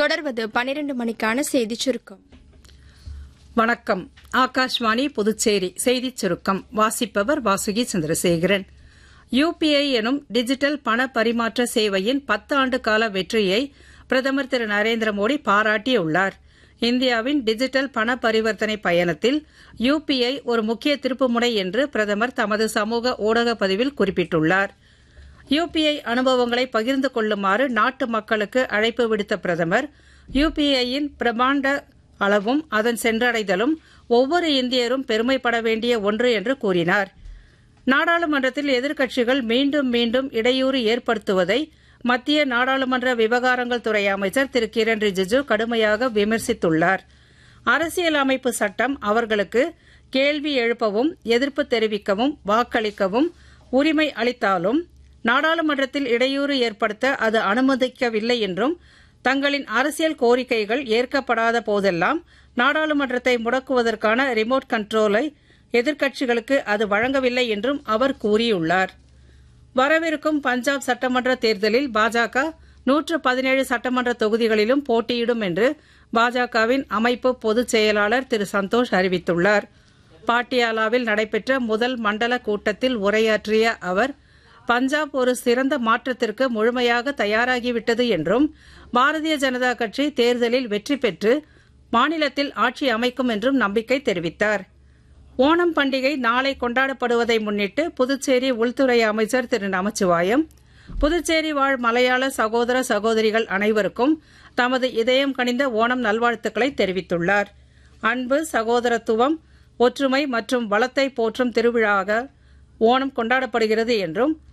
தொடர்வது பனிரெண்டு மணிக்கான செய்திச் சுருக்கம் வணக்கம் ஆகாஷ்வாணி புதுச்சேரி செய்திச் சுருக்கம் வாசிப்பவர் வாசுகி சந்திரசேகரன் யுபிஐ எனும் டிஜிட்டல் பண பரிமாற்ற சேவையின் பத்து ஆண்டு கால வெற்றியை பிரதமர் திரு நரேந்திர மோடி பாராட்டியுள்ளார் இந்தியாவின் டிஜிட்டல் பண பரிவர்த்தனை பயணத்தில் யுபிஐ ஒரு முக்கிய திருப்புமுனை என்று பிரதமர் தமது சமூக ஊடக பதிவில் குறிப்பிட்டுள்ளார் யுபிஐ அனுபவங்களை பகிர்ந்து கொள்ளுமாறு நாட்டு மக்களுக்கு அழைப்பு விடுத்த பிரதமர் யுபிஐயின் பிரமாண்ட அளவும் அதன் சென்றடைதலும் ஒவ்வொரு இந்தியரும் பெருமைப்பட வேண்டிய ஒன்று என்று கூறினார் நாடாளுமன்றத்தில் எதிர்க்கட்சிகள் மீண்டும் மீண்டும் இடையூறு ஏற்படுத்துவதை மத்திய நாடாளுமன்ற விவகாரங்கள் துறை அமைச்சர் திரு கிரண் ரிஜிஜு கடுமையாக விமர்சித்துள்ளார் அரசியல் அமைப்பு சட்டம் அவர்களுக்கு கேள்வி எழுப்பவும் எதிர்ப்பு தெரிவிக்கவும் வாக்களிக்கவும் உரிமை அளித்தாலும் நாடாளுமன்றத்தில் இடையூறு ஏற்படுத்த அது அனுமதிக்கவில்லை என்றும் தங்களின் அரசியல் கோரிக்கைகள் ஏற்கப்படாத போதெல்லாம் நாடாளுமன்றத்தை முடக்குவதற்கான ரிமோட் கண்ட்ரோலை எதிர்க்கட்சிகளுக்கு அது வழங்கவில்லை என்றும் அவர் கூறியுள்ளார் வரவிருக்கும் பஞ்சாப் சட்டமன்ற தேர்தலில் பாஜக நூற்று பதினேழு சட்டமன்ற தொகுதிகளிலும் போட்டியிடும் என்று பாஜகவின் அமைப்பு பொதுச் செயலாளர் திரு சந்தோஷ் அறிவித்துள்ளார் பாட்டியாலாவில் நடைபெற்ற முதல் மண்டல கூட்டத்தில் உரையாற்றிய அவர் பஞ்சாப் ஒரு சிறந்த மாற்றத்திற்கு முழுமையாக தயாராகிவிட்டது என்றும் பாரதிய ஜனதா கட்சி தேர்தலில் வெற்றி பெற்று மாநிலத்தில் ஆட்சி அமைக்கும் என்றும் நம்பிக்கை தெரிவித்தார் ஓணம் பண்டிகை நாளை கொண்டாடப்படுவதை முன்னிட்டு புதுச்சேரி உள்துறை அமைச்சர் திரு நமச்சிவாயம் புதுச்சேரி வாழ் மலையாள சகோதர சகோதரிகள் அனைவருக்கும் தமது இதயம் கனிந்த ஓணம் நல்வாழ்த்துக்களை தெரிவித்துள்ளார் அன்பு சகோதரத்துவம் ஒற்றுமை மற்றும் வளத்தை போற்றும் திருவிழாவாக ஓணம் கொண்டாடப்படுகிறது என்றும்